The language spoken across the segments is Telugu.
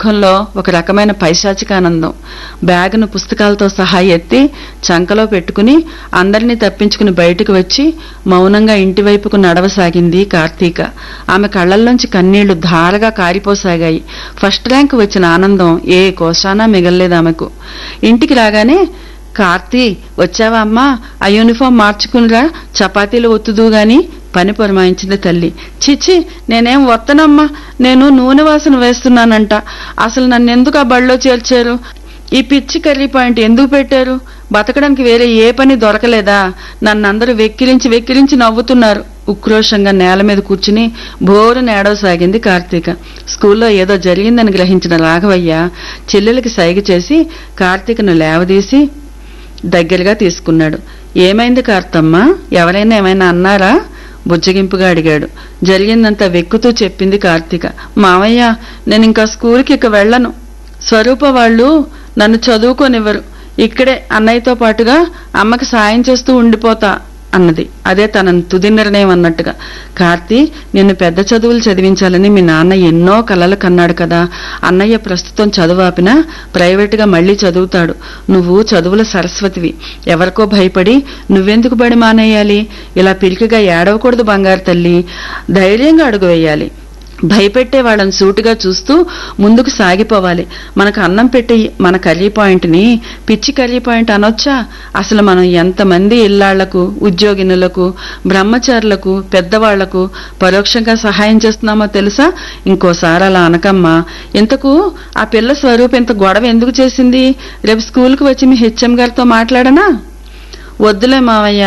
ముఖంలో ఒక రకమైన పైశాచికానందం బ్యాగును పుస్తకాలతో సహా ఎత్తి చంకలో పెట్టుకుని అందరినీ తప్పించుకుని బయటకు వచ్చి మౌనంగా ఇంటివైపుకు నడవసాగింది కార్తీక ఆమె కళ్ళల్లోంచి కన్నీళ్లు ధారగా కారిపోసాగాయి ఫస్ట్ ర్యాంక్ వచ్చిన ఆనందం ఏ కోశానా మిగల్లేదు ఆమెకు ఇంటికి రాగానే కార్తీ వచ్చావా అమ్మా ఆ యూనిఫామ్ మార్చుకునిరా చపాతీలు ఒత్తుదు గాని పని పురమాయించింది తల్లి చిచి నేనేం వత్తనమ్మా నేను నూనె వాసన వేస్తున్నానంట అసలు నన్ను ఎందుకు ఆ బడిలో చేర్చారు ఈ పిచ్చి కర్రీ పాయింట్ ఎందుకు పెట్టారు బతకడానికి వేరే ఏ పని దొరకలేదా నన్ను అందరూ వెక్కిరించి వెక్కిరించి నవ్వుతున్నారు ఉక్రోషంగా నేల మీద కూర్చుని బోరు నేడవసాగింది కార్తీక స్కూల్లో ఏదో జరిగిందని గ్రహించిన రాఘవయ్య చెల్లెలకి సైగ చేసి కార్తీకను లేవదీసి దగ్గరగా తీసుకున్నాడు ఏమైంది కార్తమ్మ ఎవరైనా ఏమైనా అన్నారా బుజ్జగింపుగా అడిగాడు జరిగిందంతా వెక్కుతూ చెప్పింది కార్తీక మామయ్య నేను ఇంకా స్కూల్కి ఇక వెళ్ళను స్వరూప వాళ్ళు నన్ను చదువుకోనివ్వరు ఇక్కడే అన్నయ్యతో పాటుగా అమ్మకి సాయం చేస్తూ ఉండిపోతా అన్నది అదే తన తుది నిర్ణయం అన్నట్టుగా కార్తీ నిన్ను పెద్ద చదువులు చదివించాలని మీ నాన్న ఎన్నో కలలు కన్నాడు కదా అన్నయ్య ప్రస్తుతం చదువాపినా ప్రైవేటుగా మళ్ళీ చదువుతాడు నువ్వు చదువుల సరస్వతివి ఎవరికో భయపడి నువ్వెందుకు బడి మానేయాలి ఇలా పిరికిగా ఏడవకూడదు బంగారు తల్లి ధైర్యంగా అడుగు వేయాలి భయపెట్టే వాళ్ళని సూటిగా చూస్తూ ముందుకు సాగిపోవాలి మనకు అన్నం పెట్టి మన కర్రీ పాయింట్ని పిచ్చి కర్రీ పాయింట్ అనొచ్చా అసలు మనం ఎంతమంది ఇల్లాళ్లకు ఉద్యోగినులకు బ్రహ్మచారులకు పెద్దవాళ్లకు పరోక్షంగా సహాయం చేస్తున్నామో తెలుసా ఇంకోసారి అలా అనకమ్మా ఇంతకు ఆ పిల్ల స్వరూప్ ఇంత గొడవ ఎందుకు చేసింది రేపు స్కూల్కి వచ్చి మీ హెచ్ఎం గారితో మాట్లాడనా వద్దులే మావయ్య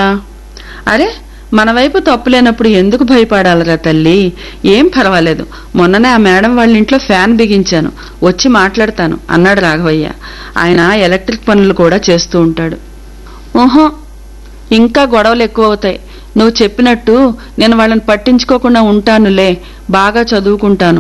అరే మన వైపు తప్పు లేనప్పుడు ఎందుకు భయపడాలరా తల్లి ఏం పర్వాలేదు మొన్ననే ఆ మేడం వాళ్ళ ఇంట్లో ఫ్యాన్ బిగించాను వచ్చి మాట్లాడతాను అన్నాడు రాఘవయ్య ఆయన ఎలక్ట్రిక్ పనులు కూడా చేస్తూ ఉంటాడు ఓహో ఇంకా గొడవలు ఎక్కువ అవుతాయి నువ్వు చెప్పినట్టు నేను వాళ్ళని పట్టించుకోకుండా ఉంటానులే బాగా చదువుకుంటాను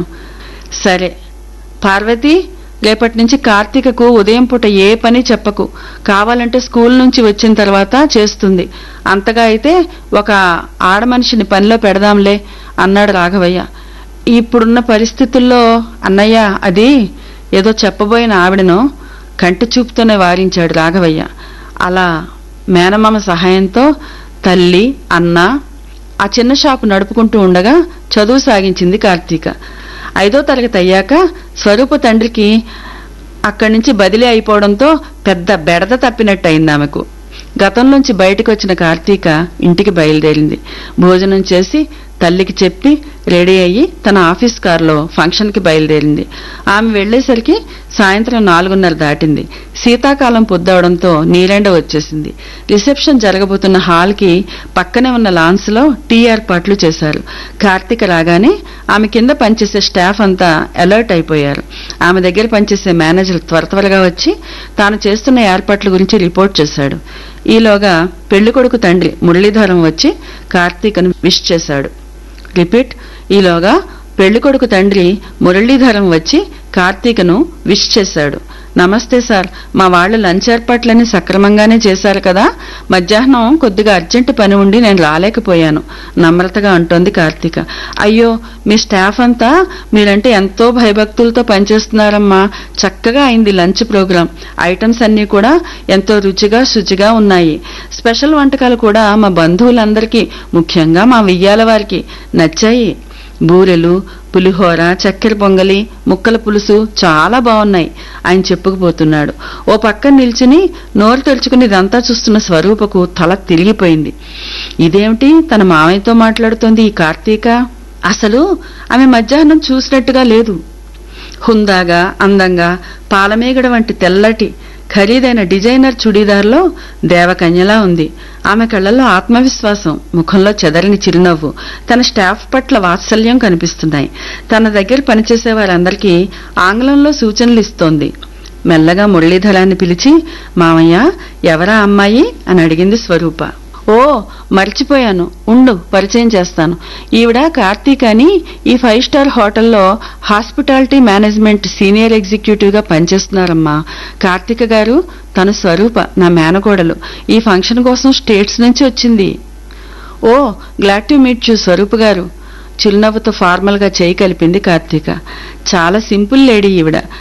సరే పార్వతి రేపటి నుంచి కార్తీకకు ఉదయం పూట ఏ పని చెప్పకు కావాలంటే స్కూల్ నుంచి వచ్చిన తర్వాత చేస్తుంది అంతగా అయితే ఒక ఆడమనిషిని పనిలో పెడదాంలే అన్నాడు రాఘవయ్య ఇప్పుడున్న పరిస్థితుల్లో అన్నయ్య అది ఏదో చెప్పబోయిన ఆవిడను కంటి చూపుతోనే వారించాడు రాఘవయ్య అలా మేనమామ సహాయంతో తల్లి అన్న ఆ చిన్న షాపు నడుపుకుంటూ ఉండగా చదువు సాగించింది కార్తీక ఐదో తరగతి అయ్యాక స్వరూప తండ్రికి అక్కడి నుంచి బదిలీ అయిపోవడంతో పెద్ద బెడద తప్పినట్టు అయింది ఆమెకు గతంలోంచి బయటకు వచ్చిన కార్తీక ఇంటికి బయలుదేరింది భోజనం చేసి తల్లికి చెప్పి రెడీ అయ్యి తన ఆఫీస్ కారులో ఫంక్షన్కి బయలుదేరింది ఆమె వెళ్లేసరికి సాయంత్రం నాలుగున్నర దాటింది శీతాకాలం పొద్దవడంతో నీరెండ వచ్చేసింది రిసెప్షన్ జరగబోతున్న హాల్కి పక్కనే ఉన్న లాన్స్లో టీ ఏర్పాట్లు చేశారు కార్తీక రాగానే ఆమె కింద పనిచేసే స్టాఫ్ అంతా అలర్ట్ అయిపోయారు ఆమె దగ్గర పనిచేసే మేనేజర్ త్వర త్వరగా వచ్చి తాను చేస్తున్న ఏర్పాట్ల గురించి రిపోర్ట్ చేశాడు ఈలోగా పెళ్లికొడుకు తండ్రి మురళీధరం వచ్చి కార్తీకను విష్ చేశాడు రిపీట్ ఈలోగా పెళ్లికొడుకు తండ్రి మురళీధరం వచ్చి కార్తీకను విష్ చేశాడు నమస్తే సార్ మా వాళ్ళు లంచ్ ఏర్పాట్లన్నీ సక్రమంగానే చేశారు కదా మధ్యాహ్నం కొద్దిగా అర్జెంటు పని ఉండి నేను రాలేకపోయాను నమ్రతగా అంటోంది కార్తీక అయ్యో మీ స్టాఫ్ అంతా మీరంటే ఎంతో భయభక్తులతో పనిచేస్తున్నారమ్మా చక్కగా అయింది లంచ్ ప్రోగ్రాం ఐటమ్స్ అన్నీ కూడా ఎంతో రుచిగా శుచిగా ఉన్నాయి స్పెషల్ వంటకాలు కూడా మా బంధువులందరికీ ముఖ్యంగా మా వెయ్యాల వారికి నచ్చాయి బూరెలు పులిహోర చక్కెర పొంగలి ముక్కల పులుసు చాలా బాగున్నాయి ఆయన చెప్పుకుపోతున్నాడు ఓ పక్కన నిల్చుని నోరు తెరుచుకుని ఇదంతా చూస్తున్న స్వరూపకు తల తిరిగిపోయింది ఇదేమిటి తన మామయ్యతో మాట్లాడుతోంది ఈ కార్తీక అసలు ఆమె మధ్యాహ్నం చూసినట్టుగా లేదు హుందాగా అందంగా పాలమేగడ వంటి తెల్లటి ఖరీదైన డిజైనర్ చుడీదార్లో దేవకన్యలా ఉంది ఆమె కళ్ళల్లో ఆత్మవిశ్వాసం ముఖంలో చెదరని చిరునవ్వు తన స్టాఫ్ పట్ల వాత్సల్యం కనిపిస్తున్నాయి తన దగ్గర పనిచేసే వారందరికీ ఆంగ్లంలో సూచనలు ఇస్తోంది మెల్లగా మురళీధరాన్ని పిలిచి మామయ్య ఎవరా అమ్మాయి అని అడిగింది స్వరూప ఓ మర్చిపోయాను ఉండు పరిచయం చేస్తాను ఈవిడ కార్తీక్ అని ఈ ఫైవ్ స్టార్ హోటల్లో హాస్పిటాలిటీ మేనేజ్మెంట్ సీనియర్ ఎగ్జిక్యూటివ్ గా పనిచేస్తున్నారమ్మా కార్తీక గారు తన స్వరూప నా మేనకోడలు ఈ ఫంక్షన్ కోసం స్టేట్స్ నుంచి వచ్చింది oh glad to meet you Swaroop గారు చిరునవ్వుతో ఫార్మల్ గా చేయి కలిపింది కార్తీక చాలా సింపుల్ లేడీ ఈవిడ